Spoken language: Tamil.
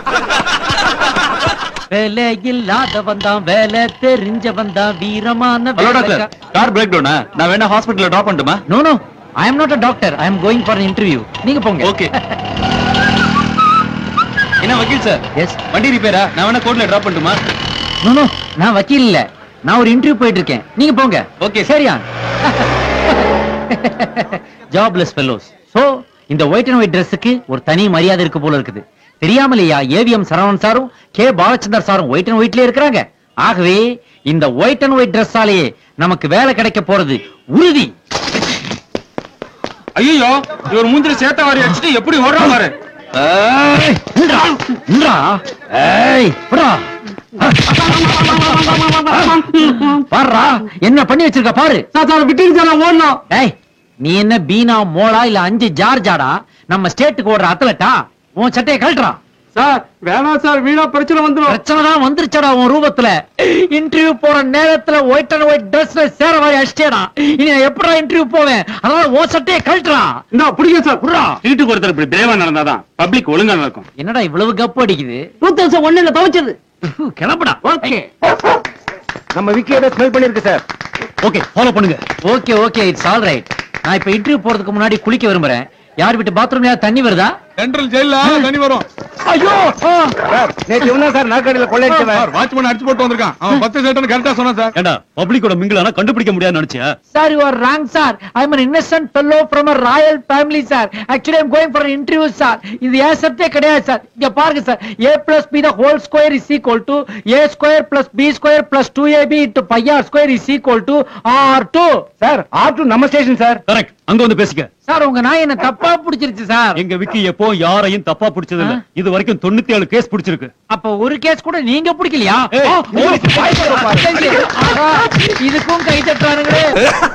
வேலை இல்லாதவன் தான் வேலை தெரிஞ்சவன் தான் வீரமான ஹலோ டாக்டர் கார் பிரேக் டவுனா நான் வேணா ஹாஸ்பிடல்ல டிராப் பண்ணட்டுமா no no I am not a doctor I am going for interview நீங்க போங்க ஓகே என்ன வக்கீல் சார் எஸ் வண்டி ரிப்பேரா நான் வேணா கோர்ட்ல டிராப் பண்ணட்டுமா நோ நோ நான் வக்கீல் இல்ல நான் ஒரு இன்டர்வியூ போயிட்டு இருக்கேன் நீங்க போங்க Okay, சரியா ஜாப்லெஸ் ஃபெல்லோஸ் சோ இந்த ஒயிட் அண்ட் ஒயிட் Dressக்கு ஒரு தனி மரியாதை இருக்கு போல இருக்குது தெரியாமலையா ஏவிஎம் சரவணன் சாரும் கே பாலச்சந்தர் சாரும் ஒயிட் அண்ட் ஒயிட்லயே இருக்கிறாங்க ஆகவே இந்த ஒயிட் அண்ட் ஒயிட் Dressஆலேயே நமக்கு வேலை கிடைக்க போறது உறுதி ஐயோ இவர் மூஞ்சில சேத்த வாரி அடிச்சுட்டு எப்படி ஓடுறா பாரு ஏய், நின்றா, நின்றா. ஏய், விட்றா. பாருடா, என்ன பண்ணி வச்சிருக்க பாரு விட்டு ஓடணும் ஏய் நீ என்ன பீனா மோளா இல்ல அஞ்சு ஜார்ஜாடா நம்ம ஸ்டேட்டுக்கு ஓடுற அத்லட்டா உன் சட்டையை கழட்டுறா சார் வேணாம் சார் வீணா பிரச்சனை வந்துரும் பிரச்சனை தான் வந்துருச்சடா உன் ரூபத்துல இன்டர்வியூ போற நேரத்துல ஒயிட் அண்ட் ஒயிட் ட்ரெஸ்ல சேர மாதிரி அடிச்சேடா இனி நான் எப்படா இன்டர்வியூ போவேன் அதனால உன் சட்டையை கழட்டுறா இந்த பிடிக்க சார் விட்றா. வீட்டுக்கு ஒருத்தர் இப்படி பிரேவா நடந்தாதான் பப்ளிக் ஒழுங்கா நடக்கும் என்னடா இவ்வளவு கப்பு அடிக்குது டூ தௌசண்ட் ஒன்னுல துவைச்சது கிளம்புடா ஓகே நம்ம விக்கியோட ஸ்மெல் பண்ணிருக்கு சார் ஓகே ஃபாலோ பண்ணுங்க okay okay it's all right நான் இப்ப இன்டர்வியூ போறதுக்கு முன்னாடி குளிக்க விரும்புறேன் யார் வீட்டு பாத்ரூம்ல தண்ணி வருதா சென்ட்ரல் ஜெயில தண்ணி வரும் ஐயோ ஆ. நேத்து இவன் சார் நாற்காலியில சார் வாட்ச்மேன் அடிச்சு போட்டு வந்திருக்கான் அவன் பத்து சேட்டன் கரெக்டா சொன்னான் சார் ஏண்டா பப்ளிக்கோட மிங்கிளானா கண்டுபிடிக்க முடியாதுன்னு நினைச்சியா Sir, you are wrong, sir. I am an innocent fellow from a royal family, sir. Actually, I am going for an interview, sir. இது ஏன் சத்தே கிடையாது சார் இங்க பாருங்க sir a plus b the whole square is equal to a square plus b square plus 2ab into pi r square is equal to r2 sir ஆட்டு நம்ம ஸ்டேஷன் சார் கரெக்ட் அங்க வந்து பேசிக்க சார் உங்க நாய் என்ன தப்பா பிடிச்சிருச்சு சார் எங்க விக்கி எப்போ யாரையும் தப்பா பிடிச்சது இல்ல ஆ? இது வரைக்கும் தொண்ணூத்தி ஏழு கேஸ் பிடிச்சிருக்கு அப்ப ஒரு கேஸ் கூட நீங்க பிடிக்கலையா ஏய், ஆ, போலீஸ் ஆஹா, இதுக்கும் கை தட்டுறானுங்களே